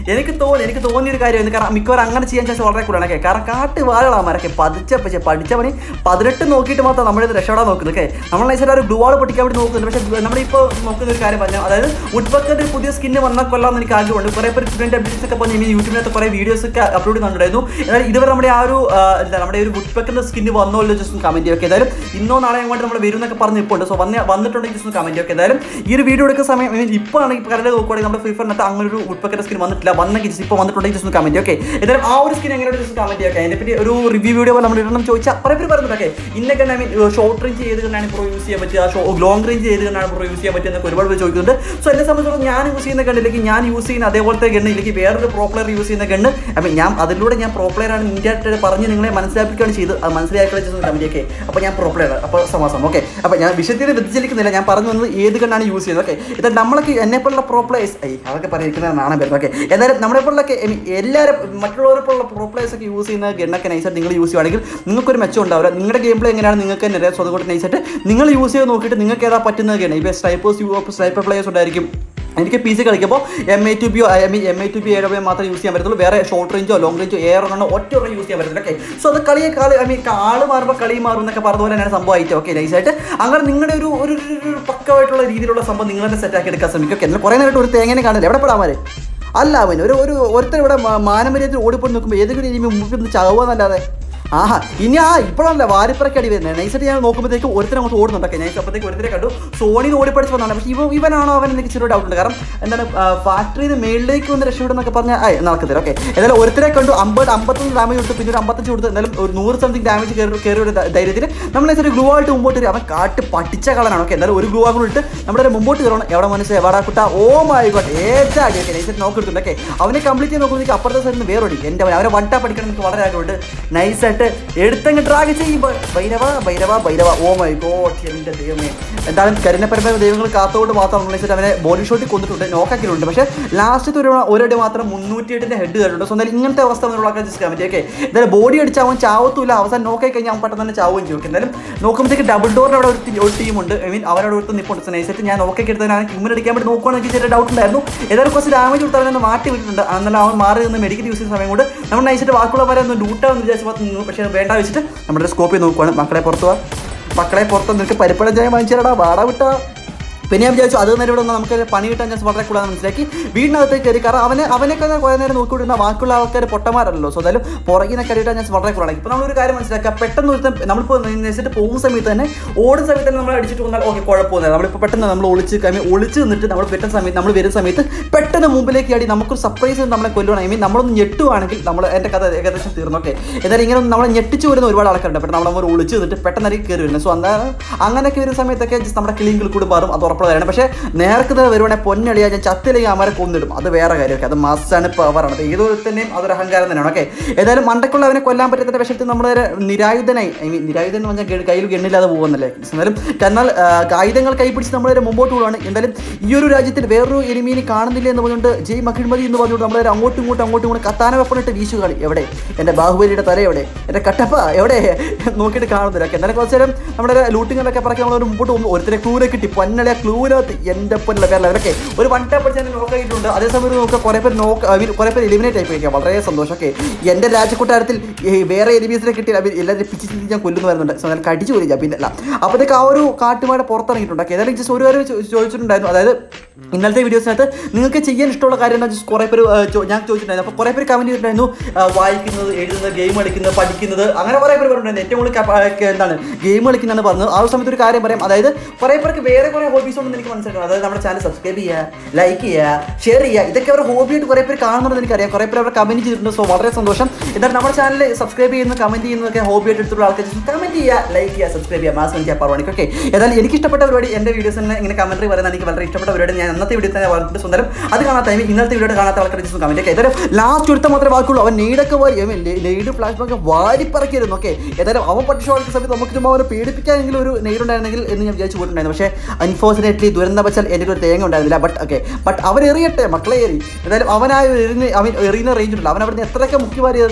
എനിക്ക് തോന്നി എനിക്ക് തോന്നിയ ഒരു കാര്യമായിരുന്നു കാരണം മിക്കവാറും അങ്ങനെ ചെയ്യാൻ ചാൻസ് വളരെ കൂടുതലാണ് ഓക്കെ കാരണം കാട്ട് വാഴകളാമാരൊക്കെ പതിച്ച പക്ഷേ പഠിച്ച പണി പതിനെട്ട് നോക്കിയിട്ട് മാത്രം നമ്മളിത് രക്ഷപ്പെടാൻ നോക്കുന്നത് ഓക്കെ നമ്മൾ നൈസായിട്ട് ഒരു ഗ്ലൂ വാൾ പൊട്ടിക്കാൻ വേണ്ടി നോക്കുന്നുണ്ട് പക്ഷേ നമ്മളിപ്പോൾ നോക്കുന്ന ഒരു കാര്യം പറഞ്ഞു അതായത് വുഡ്ബക്കറിന്റെ പുതിയ സ്കിന്ന് വന്നാൽ കൊല്ലാമെന്ന് എനിക്ക് ആഗ്രഹമുണ്ട് കുറേ പേര് സ്റ്റുഡൻറ്റ് അപ്ഡേറ്റ്സ് ഒക്കെ പറഞ്ഞ് ഇനി യൂട്യൂബിനകത്ത് കുറേ വീഡിയോസ് ഒക്കെ അപ്ലോഡ് ചെയ്യുന്നുണ്ടായിരുന്നു എന്നാൽ ഇതുവരെ നമ്മുടെ ആ ഒരു ആ, എന്താ നമ്മുടെ ഒരു വുഡ്ബക്കറിന്റെ സ്കിന്ന് വന്നോ ഇല്ലോ ജസ്റ്റ് കമന്റ് ചെയ്യുക ഏതായാലും ഇന്നോ നാളെ അങ്ങോട്ട് നമ്മൾ വരും എന്നൊക്കെ പറഞ്ഞ് ഇപ്പോൾ ഉണ്ട് സോ വന്ന് വന്നിട്ടുണ്ടെങ്കിൽ ജസ്റ്റ് കമന്റ് ചെയ്യുക ഏതായാലും ഈ ഒരു വീഡിയോ എടുക്കുന്ന സമയം I mean, ഇപ്പോൾ ആണെങ്കിൽ കറണ്ട് നോക്കുവാണെങ്കിൽ നമ്മുടെ ഫ്രീ ഫയറിനകത്ത് അങ്ങനെ ഒരു വുഡ്ബക്കറിന്റെ സ്കിൻ വന്നിട്ടില്ല വന്നെങ്കിൽ ജസ്റ്റ് ഇപ്പോൾ വന്നിട്ടുണ്ടെങ്കിൽ ജസ്റ്റ് കമന്റ് ഓക്കെ ഏതായാലും ആ ഒരു സ്കിൻ എങ്ങനെയാണ് ജസ്റ്റ് കമന്റ് ചെയ്യുക അതിനെപ്പറ്റി ഒരു റിവ്യൂ വീഡിയോ പോലെ നമ്മൾ ഇടണം ചോദിച്ചാൽ കുറേ പേര് പറയുന്നുണ്ടൊക്കെ ഇന്നൊക്കെ ഐ മീൻ ഷോർട്ട് റേഞ്ച് ചെയ്ത് കണ്ടാണ് പ്രോ യൂസ് ചെയ്യാൻ പറ്റുക ഷോ ലോങ് റേഞ്ച് ചെയ്ത് കണ്ടാണ് പ്രോ യൂസ് ചെയ്യാൻ പറ്റുക എന്നൊക്കെ ഒരുപാട് പേര് ചോദിക്കുന്നുണ്ട് സോ എന്നെ സംബന്ധിച്ചിടത്തോളം ഞാൻ യൂസ് ചെയ്യുന്ന ഗണ്ണിലേക്ക് ഞാൻ യൂസ് ചെയ്യുന്ന അതേപോലത്തെ ഗണ്ണ് ഇല്ലെങ്കിൽ വേറൊരു പ്രോ പ്ലെയർ യൂസ് ചെയ്യുന്ന ഗണ്ണ് ഐ മീൻ ഞാൻ അതിലൂടെ ഞാൻ പ്രോ പ്ലെയർ ആണ് ഇന്ത്യ പറഞ്ഞ് നിങ്ങളെ മനസ്സിലാക്കുകയാണ് ചെയ്ത് അത് മനസ്സിലാക്കുക കമന്റിയൊക്കെ അപ്പോൾ ഞാൻ പ്രോ പ്ലെയർ അപ്പോൾ സമാസം ഓക്കെ അപ്പോൾ ഞാൻ വിഷയത്തിൽ വ്യതിചലിക്കുന്നില്ല ഞാൻ പറഞ്ഞു വന്നത് ഏത് ഗണ്ണാണ് യൂസ് ചെയ്യുന്നത് ഓക്കെ ഇത് നമ്മളൊക്കെ എന്നെ പോലുള്ള പ്രോ പ്ലേയേഴ്സ് ഐ അതൊക്കെ പറയുന്നത് നാണം വരുന്നത് ഓക്കെ എന്നാലും നമ്മളെ പോലുള്ളൊക്കെ I mean, എല്ലാവരും മറ്റുള്ളവരെ പോലുള്ള പ്രോ പ്ലേയേഴ്സ് ഒക്കെ യൂസ് ചെയ്യുന്ന ഗണ്ണൊക്കെ നൈസായിട്ട് നിങ്ങൾ യൂസ് ചെയ്യുവാണെങ്കിൽ നിങ്ങൾക്കൊരു മെച്ചം ഉണ്ടാവില്ല നിങ്ങളുടെ ഗെയിം പ്ലേ എങ്ങനെയാണ് നിങ്ങൾക്ക് തന്നെ അറിയാം സോ അതുകൊണ്ട് നൈസായിട്ട് നിങ്ങൾ യൂസ് ചെയ്ത് നോക്കിയിട്ട് നിങ്ങൾക്ക് ഏതാ പറ്റുന്നത് ഗണ്ണ ഇപ്പോൾ സ്നൈപ്പേഴ്സ് യു സ്നൈപ്പർ പ്ലേയേഴ്സ് ഉണ്ടായിരിക്കും എനിക്ക് പി സി കളിക്കുമ്പോൾ M A two B I mean M A two B A മാത്രമേ യൂസ് ചെയ്യാൻ പറ്റത്തുള്ളൂ വേറെ ഷോർട്ട് റേഞ്ചോ ലോങ് റേഞ്ചോ എയർ കണ്ണോ ഒറ്റ ഒരെണ്ണം യൂസ് ചെയ്യാൻ പറ്റത്തില്ല ഓക്കെ സോ അത് കളിയെ കളി ഐ മീൻ ആള് മാറുമ്പോൾ കളി മാറും എന്നൊക്കെ പറഞ്ഞ പോലെ തന്നെയാണ് സംഭവമായിട്ട് ഓക്കെ നൈസായിട്ട് അങ്ങനെ നിങ്ങളുടെ ഒരു ഒരു ഒരു- ഒരു പക്കമായിട്ടുള്ള രീതിയിലുള്ള സംഭവം നിങ്ങൾ തന്നെ സെറ്റ് ആക്കി എടുക്കാൻ ശ്രമിക്കും ഓക്കെ എന്നാൽ കുറേ നേരമായിട്ട് ഒരു തേങ്ങനെ കാണില്ല എവിടെ പെടാമാരെ അല്ല അവൻ ഒരു ഒരു ഒരുത്തർ ഇവിടെ മാ- മാനമര്യാദയിൽ ഓടിപ്പോയി നോക്കുമ്പോൾ ഏതെങ്കിലും ഇനി മുമ്പിൽ നിന്ന് ചാവുകയെന്നല്ലാതെ ആഹാ ഇനി ആ ഇപ്പോഴല്ല വാരിപ്പറക്കി അടി വരുന്നത് നൈസായിട്ട് ഞാൻ നോക്കുമ്പോഴത്തേക്ക് ഒരുത്തരം അങ്ങോട്ട് ഓടുന്നുണ്ടൊക്കെ ഞാൻ അപ്പോഴത്തേക്ക് ഒരുത്തരെ കണ്ടു സോണിന്ന് ഓടിപ്പടിച്ച് വന്നതാണ് പക്ഷേ ഇവ ഇവനാണോ അവൻ എനിക്ക് ചെറിയ ഡൗട്ട് ഉണ്ട് കാരണം എന്താണ് ഫാക്ടറിയിൽ നിന്ന് മേളിലേക്ക് വന്ന് രക്ഷപ്പെടുന്നൊക്കെ പറഞ്ഞാൽ ആ നടക്കത്തില്ല ഓക്കെ എന്തായാലും ഒരുത്തരെ കണ്ടു അമ്പത് അമ്പത്തൊന്ന് ഡാമേജ് കൊടുത്തു പിന്നെ ഒരു അമ്പത്തഞ്ച് കൊടുത്തു എന്തായാലും ഒരു നൂറ് സംതിങ് ഡാമേജ് കയറി കയറി ഒരു ധ- ധൈര്യത്തിൽ നമ്മൾ നൈസായിട്ട് ഗ്ലൂ ആയിട്ട് മുമ്പോട്ട് വരും അവൻ കാട്ട് പട്ടിച്ച കളനാണ് ഓക്കെ എന്തായാലും ഒരു ഗ്ലൂ ആകും ഇട്ട് നമ്മുടെ മുമ്പോട്ട് കയറണം എവിടെ മനസ്സിലായി എവിടെ കുട്ട ഓ മൈ ഗോഡ് ഏറ്റവും അടി ഓക്കെ നൈസായിട്ട് നോക്കിയെടുത്തുണ്ട് ഓക്കെ അവനെ കംപ്ലീറ്റ് ചെയ്ത് നോക്കുമ്പോൾ അപ്പുറത്തെ സൈഡിൽ നിന്ന് വേറൊടി എൻ്റെ അവൻ അവനെ വൺ ടാപ്പ് പഠിക്കണം എനിക്ക് വളരെ ആഗ്രഹമുണ്ട് നൈസായിട്ട് എടുത്തങ്ങ് ഡ്രാഗ് ചെയ്യുമ്പോൾ Bhairava Bhairava Bhairava oh my god എൻ്റെ ദൈവമേ എന്തായാലും കരിനപ്പരമ്പര ദൈവങ്ങൾ കാത്തോട് മാത്രം നമ്മൾ നൈസായിട്ട് അവനെ ബോഡി ഷോട്ടിൽ കൊന്നിട്ടുണ്ട് നോക്കാക്കിയിട്ടുണ്ട് പക്ഷേ ലാസ്റ്റത്തെ ഒരു ഒരടി മാത്രം മുന്നൂറ്റി എട്ടിൻ്റെ ഹെഡ് കയറിയിട്ടുണ്ട് സോ എന്തായാലും ഇങ്ങനത്തെ അവസ്ഥ നമ്മൾ ജസ്റ്റ് കമൻറ്റ് ഓക്കെ എന്തായാലും ബോഡി അടിച്ച് അവൻ ചാവത്തുമില്ല അവസാനം നോക്കി കഴിഞ്ഞാൽ അവൻ പെട്ടെന്ന് തന്നെ ചാവുകയും ചെയ്യും ഓക്കെ എന്തായാലും നോക്കുമ്പോഴത്തേക്ക് ഡബിൾ ഡോറിൻ്റെ അവിടെ ഒരു ടി- ഒരു ടീമുണ്ട് ഐ മീൻ അവരവിടെ ഒരുത്ത് നിൽപ്പുണ്ട് നൈസായിട്ട് ഞാൻ നോക്കി എടുത്തതിന് അവൻ കിമ്മിൽ അടിക്കാൻ വേണ്ടി നോക്കുകയാണെങ്കിൽ ചെറിയ ഡൗട്ട് ഉണ്ടായിരുന്നു ഏതായാലും കുറച്ച് ഡാമേജ് കൊടുത്ത് അവനെ ഒന്ന് മാറ്റി വിട്ടിട്ടുണ്ട് എന്നാലും അവൻ മാറി നിന്ന് മെഡിക്കൽ യൂസ് ചെയ്യുന്ന സമയം കൊണ്ട് നമ്മൾ നൈസായിട്ട് ബാക്കിയുള്ളവരെ ഒന്ന് ലൂട്ടാന്ന് വിചാരിച്ചപ്പോൾ നിന്നു പക്ഷേ വേണ്ട വെച്ചിട്ട് നമ്മുടെ സ്കോപ്പ് ചെയ്ത് നോക്കുവാണ് മക്കളെ പുറത്ത് വാ മക്കളെ പുറത്ത് നിനക്ക് പരിപ്പട ചായ വാങ്ങിച്ചാടാ വാടാ വിട്ടാ പിന്നെ ഞാൻ വിചാരിച്ചു അത് നേരം ഇവിടെ വന്ന് നമുക്ക് പണി കിട്ടാൻ ചാൻസ് വളരെ കൂടുതൽ മനസ്സിലാക്കി വീടിനകത്തേക്ക് കയറി കാരണം അവനെ അവനൊക്കെ ഞാൻ കുറേ നേരം നോക്കിക്കൊണ്ടിരുന്ന ബാക്കിയുള്ള ആൾക്കാർ പൊട്ടന്മാരല്ലോ സോ എന്തായാലും പുറകിൽ നിന്ന് കയറിയിട്ടാൻ ചാൻസ് വളരെ കൂടുതലാണ് ഇപ്പോൾ നമ്മളൊരു കാര്യം മനസ്സിലാക്കുക പെട്ടെന്ന് ഒരുത്തൻ നമ്മളിപ്പോൾ നെച്ചിട്ട് പോകുന്ന സമയത്ത് തന്നെ ഓടുന്ന സമയത്ത് തന്നെ നമ്മൾ അടിച്ചിട്ട് വന്നാൽ ഓക്കെ കുഴപ്പമൊന്നുമില്ല നമ്മളിപ്പോൾ പെട്ടെന്ന് നമ്മൾ ഒളിച്ച് കമ്മി ഒളിച്ച് നിന്നിട്ട് നമ്മൾ പെട്ടെന്ന് സമയത്ത് നമ്മൾ വരുന്ന സമയത്ത് പെട്ടെന്ന് മുമ്പിലേക്ക് അടി നമുക്കൊരു സർപ്രൈസ് നമ്മളെ കൊല്ലുവാണ് ഐ മീൻ നമ്മളൊന്ന് ഞെട്ടുവാണെങ്കിൽ നമ്മൾ എൻ്റെ കഥ ഏകദേശം തീർന്നു ഓക്കെ എന്നാലും ഇങ്ങനെ ഒന്ന് നമ്മളെ ഞെട്ടിച്ച് വരുന്ന ഒരുപാട് ആൾക്കാരുണ്ട് പെട്ടെന്ന് നമ്മൾ ഒളിച്ച് നിന്നിട്ട് പെട്ടെന്ന് അരികെ കയറി വരുന്നത് സോ എന്താ അങ്ങനെയൊക്കെ വരുന്ന സമയത്തൊക്കെ just നമ്മുടെ കിളിങ്കിൽ കൂടി മാറും അത് ഉറപ്പുള്ളതാണ് പക്ഷേ നേർക്ക് തന്നെ വരുവാണെങ്കിൽ പൊന്നളിയാ ഞാൻ ചത്തിലേക്ക് അമരെ കൊന്നിടും അത് വേറെ കാര്യമൊക്കെ അത് മസ്റ്റാണ് പവറാണ് അത് ഏതോ തന്നെയും അതൊരു അഹങ്കാരം തന്നെയാണ് ഓക്കെ ഏതായാലും മണ്ടക്കുള്ള അവനെ കൊല്ലാൻ പറ്റാത്ത വിഷയത്തിൽ നമ്മൾ നിരായുധനായി ഐ മീൻ നിരായുധൻ എന്ന് പറഞ്ഞാൽ കയ്യിൽ ഗണ്ണില്ലാതെ പോകുന്നല്ലേ എന്നാലും എന്നാൽ ആ, ആയുധങ്ങൾ കൈപ്പിടിച്ച് നമ്മൾ മുമ്പോട്ട് പോവുകയാണ് എന്തായാലും ഈ ഒരു രാജ്യത്തിൽ വേറൊരു എലിമീനെ കാണുന്നില്ല എന്ന് പറഞ്ഞുകൊണ്ട് ജയ് മഹിഴ്മതി എന്ന് പറഞ്ഞുകൊണ്ട് നമ്മൾ അങ്ങോട്ടും ഇങ്ങോട്ടും അങ്ങോട്ടും ഇങ്ങോട്ടും കത്താന വെപ്പണിട്ട് വീശുകളി എവിടെ എൻ്റെ ബാഹുബലിയുടെ തല എവിടെ എൻ്റെ കട്ടപ്പ എവിടെ നോക്കിയിട്ട് കാണുന്നില്ല ഓക്കെ എന്നാലും കുറച്ച് നേരം നമ്മുടെ ലൂട്ടിങ്ങൊക്കെ പറക്കി നമ്മൾ മുമ്പോട്ട് പോകുമ്പോൾ ഒരുത്തരെ ക്ലൂരെ കിട്ടി പൊന്നലെ ക്ലൂരകത്ത് എൻ്റെ പൊന്നല വേറെ അവരൊക്കെ ഒരു വൺ ടാപ്പ് അടിച്ച് നോക്കായിട്ടുണ്ട് അതേസമയം നോക്കുക കുറേ പേര് നോക്ക് ഐ മീൻ കുറേ പേര് എലിമിനേറ്റ് ആയി പോയിരിക്കാം വളരെ സന്തോഷം ഓക്കെ എൻ്റെ രാജ്യക്കൂട്ടാരത്തിൽ ഈ വേറെ എലിമീസിനെ കിട്ടി അവർ എല്ലാവരും പിച്ച് ചിന്തി ഞാൻ കൊല്ലുന്നു വരുന്നുണ്ട് സോ എന്നാൽ കടിച്ചു പോലില്ല പിന്നെ അല്ല അപ്പോഴത്തേക്ക് ആ ഒരു കാട്ടുമാടെ പുറത്തിറങ്ങിയിട്ടുണ്ട് ഓക്കെ ഏതായാലും ജസ്റ്റ് ഒരു കാര്യം ചോ- ചോദിച്ചിട്ടുണ്ടായിരുന്നു അതായത് ഇന്നലത്തെ വീഡിയോസിനകത്ത് നിങ്ങൾക്ക് ചെയ്യാൻ ഇഷ്ടമുള്ള കാര്യം എന്താ ജസ്റ്റ് കുറേ പേര് ആ, ചോ- ഞാൻ ചോദിച്ചിട്ടുണ്ടായിരുന്നു അപ്പോൾ കുറേ പേര് കമൻറ്റ് ചെയ്തിട്ടുണ്ടായിരുന്നു ആ, വായിക്കുന്നത് എഴുതുന്നത് ഗെയിം കളിക്കുന്നത് പഠിക്കുന്നത് അങ്ങനെ കുറേ പേര് പറഞ്ഞിട്ടുണ്ടായിരുന്നു ഏറ്റവും കൂടുതൽ കപ്പ- ആ, ക- എന്താണ് ഗെയിം കളിക്കുന്നതെന്ന് പറഞ്ഞത് ആ ഒരു സമയത്ത് ഒരു കാര്യം പറയാം അതായത് കുറേ പേർക്ക് വേറെ കുറേ ഹോബീസ് ഉണ്ടെന്ന് എനിക്ക് മനസ്സിലാക്കണം അതായത് നമ്മുടെ ചാനൽ സബ്സ്ക്രൈബ് ചെയ്യുക ലൈക്ക് ചെയ്യുക ഷെയർ ചെയ്യുക ഇതൊക്കെ അവരുടെ ഹോബിയായിട്ട് കുറേ പേര് കാണുന്നുണ്ടെന്ന് എനിക്കറിയാം കുറേ പേര് അവർ കമൻറ്റ് ചെയ്തിട്ടുണ്ട് സോ വളരെ സന്തോഷം എന്നാൽ നമ്മുടെ ചാനൽ സബ്സ്ക്രൈബ് ചെയ്യുന്ന കമൻറ്റ് ചെയ്യുന്നതൊക്കെ ഹോബിയായിട്ട് എടുത്തുള്ള ആൾക്കാർ കമൻറ്റ് ചെയ്യുക ലൈക്ക് ചെയ്യുക സബ്സ്ക്രൈബ് ചെയ്യുക മാസം എനിക്ക് പറവാണിക്ക് ഓക്കെ ഏതായാലും എനിക്ക് ഇഷ്ടപ്പെട്ട പരിപാടി എൻ്റെ വീഡിയോസ് തന്നെ ഇങ്ങനെ കമൻറ്ററി പറയുന്നത് എനിക്ക് വളരെ ഇഷ്ടപ്പെട്ട പരിപാടി ഞാൻ അന്നത്തെ വീഡിയോ തന്നെ പറഞ്ഞിട്ട് സുന്ദരം അത് കാണാത്ത I mean, ഇന്നത്തെ വീഡിയോ കാണാത്ത ആൾക്കാർ ജസ്റ്റ് കമൻറ്റ് ഒക്കെ ഏതായാലും ലാസ്റ്റ് ഒരുത്ത മാത്രമേ ബാക്കിയുള്ളൂ അവൻ നെയ്ഡൊക്കെ വാരി I mean nade flash back വാരി പറക്കിയിരുന്നു ഓക്കെ ഏതായാലും അവൻ പഠിച്ചു വളർത്തുന്ന സമയത്ത് നമുക്ക് ചുമ്മാ അവനെ പേടിപ്പിക്കാനെങ്കിലും ഒരു നെയ്ഡ് ഉണ്ടായിരുന്നെങ്കിൽ എന്ന് ഞാൻ വിചാരിച്ചു പോയിട്ടുണ്ടായിരുന്നു പക്ഷേ അൺഫോർച്ചുനേറ്റ്ലി ദുരന്ത വച്ചാൽ എൻ്റെ ഒരു തേങ്ങ ഉണ്ടായിരുന്നില്ല ബട്ട് ഓക്കെ ബട്ട് അവൻ എറിയട്ടെ മക്കളെ എറി ഏതായാലും അവനായ എറിയുന്ന അവൻ എറിയുന്ന റേഞ്ച് ഉണ്ടല്ലോ അവൻ അവിടുന്ന് എത്രയൊക്കെ മുക്കി വാരി എറിഞ്ഞാലും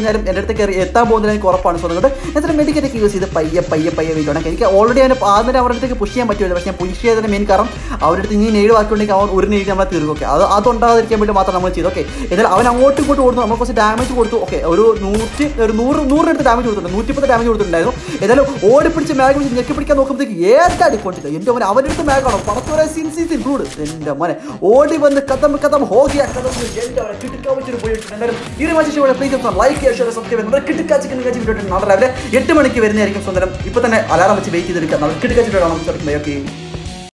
കഴിഞ്ഞാലും എൻ്റെ അടുത്ത് കയറി എത്താൻ പോകുന്നതിന് എനിക്ക് ഉറപ്പാണ് സോ അതുകൊണ്ട് എന്തായാലും മെഡിക്കറ്റ് ഒക്കെ യൂസ് ചെയ്ത് പയ്യെ പയ്യെ പയ്യെ വെയിറ്റ് ആണ് എനിക്ക് ഓൾറെഡി അവന് ആദ്യം അവരുടെ അടുത്തേക്ക് പുഷ് ചെയ്യാൻ പറ്റുമല്ലോ പക്ഷേ ഞാൻ പുഷ് ചെയ്തതിന് മെയിൻ കാരണം അവരുടെ അടുത്ത് ഇനി നേട് ബാക്കിയുണ്ടെങ്കിൽ അവൻ ഒരു നേടി നമ്മളെ തീർക്കും ഓക്കെ അത് അതുണ്ടാകാതിരിക്കാൻ വേണ്ടി മാത്രം നമ്മൾ ചെയ്തു ഓക്കെ എന്നാൽ അവൻ അങ്ങോട്ടും ഇങ്ങോട്ടും കൊടുത്തു നമ്മൾ കുറച്ച് ഡാമേജ് കൊടുത്തു ഓക്കെ ഒരു നൂറ്റി ഒരു നൂറ് നൂറിനടുത്ത് ഡാമേജ് കൊടുത്തിട്ടുണ്ട് നൂറ്റിപ്പത്ത് ഡാമേജ് കൊടുത്തിട്ടുണ്ടായിരുന്നു ഏതായാലും ഓടിപ്പിടിച്ച് മാഗ് പിടിച്ച് ഞെക്കി പിടിക്കാൻ നോക്കുമ്പോഴത്തേക്ക് ഏതാടി കൊണ്ടില്ല എൻ്റെ മോനെ അവൻ്റെ അടുത്ത് മാഗാണോ പടത്തോരെ സിൻ സീസൺ ബ്ലൂഡ് എൻ്റെ മോനെ ഓടി വന്ന് കഥം കഥം ഹോഗിയ കഥം എൻ്റെ അവനെ കിട്ടിക്കാവിച്ചിട്ട് പോയിട്ടുണ്ട് എന്തായാലും ഈ ഒരു മാച്ച് ഇവിടെ പ്ലീസ് ലൈക്ക് ചെയ്യുക ഷെയർ സബ്സ്ക്രൈബ് നമ്മുടെ കിട്ടിക്കാച്ച് കിട്ടിക്കാച്ച് വീഡിയോ നാളെ രാവിലെ എട്ട് മണിക്ക് വരുന്നതായിരിക്കും സ്വന്തം ഇപ്പൊ തന്നെ അലാറം വെച്ച് വെയിറ്റ് ചെയ്തെടുക്കാം നമ്മൾ കിട്ടിക്കാച്ച് വീഡിയോ കാണാം ഓക്കെ